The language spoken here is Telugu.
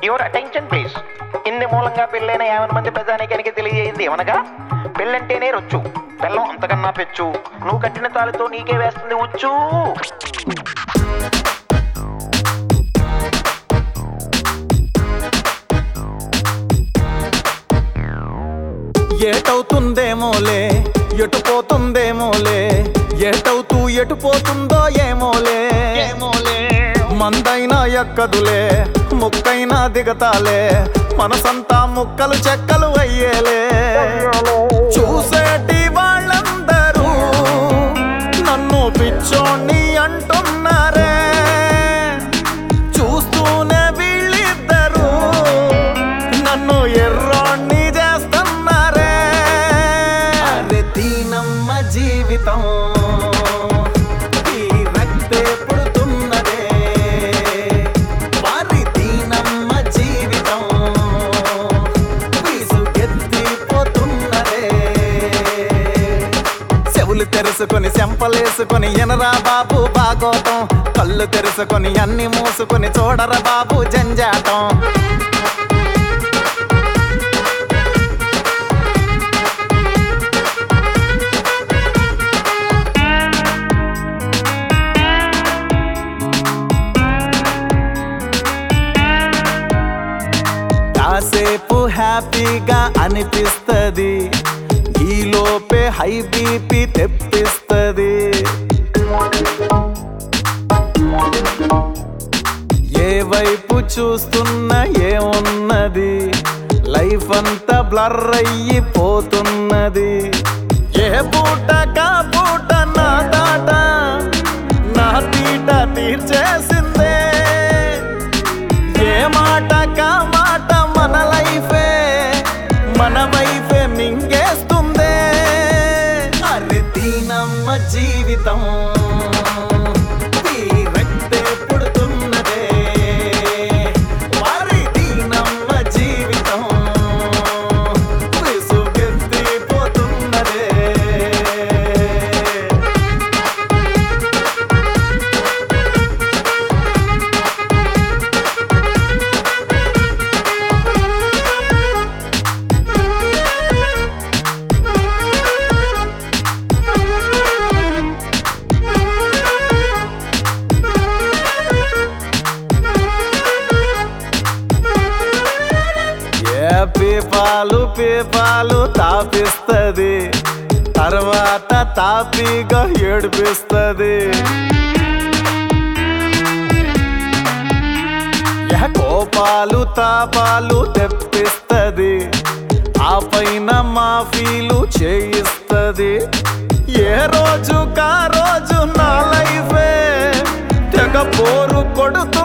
యువర్ అటెన్షన్ ప్లీజ్ ఇంది మూలంగా పెళ్ళైన యాభై మంది ప్రజానికానికి తెలియజేయింది ఏమనగా పెళ్ళంటేనే రొచ్చు పెళ్ళం అంతకన్నా పెచ్చు నువ్వు కట్టిన తాళితో నీకే వేస్తుంది ఉచ్చు ఏటవుతుందేమోలే ఎటు పోతుందేమోలే ఏటవుతూ ఎటు పోతుందో ఏమోలే ఏమోలే మందైనా ఎక్కదులే ముక్కైనా దిగతాలే మనసంతా ముక్కలు చెక్కలు అయ్యేలే చూసేటి వాళ్ళందరూ నన్ను పిచ్చోణ్ణి అంటున్నారే చూస్తూనే వీళ్ళిద్దరూ నన్ను ఎర్రోణ్ణి చేస్తున్నారే అరే దీనమ్మ జీవితం ఈ రక్తే పుడుతున్నదే వారి దీనమ్మ జీవితం విసుగెత్తిపోతున్నదే చెవులు తెరుచుకొని చెంపలేసుకొని ఎనరా బాబు బాగోతం కళ్ళు తెరుచుకొని అన్ని మూసుకొని చూడరా బాబు జంజాటం కాసేపు హ్యాపీగా అనిపిస్తది ఈలోపే హై బీపీ తెప్పిస్తది ఏ వైపు చూస్తున్నా ఏమున్నది లైఫ్ అంతా బ్లర్ అయ్యిపోతున్నది ఏ పూట కా పూట నా దాట నా తీట తీర్చేసిందే ఏ మాట కా మాట మన లైఫే మన వైఫే మింగేస్తుందే అరే దీనమ్మ జీవితం ఈ రక్తే పుడుతున్నదే వారి దీనమ్మ జీవితం విసుగెత్తిపోతున్నదే ఏ పీపాలు పీపాలు తాపిస్తది తర్వాత తాపిగా ఏడిపిస్తది ఏ కోపాలు తాపాలు తెప్పిస్తది ఆ పైన మాఫీలు చేయిస్తది ఏ రోజు కా రోజు నా లైఫే తెగ పోరు కొడుతూ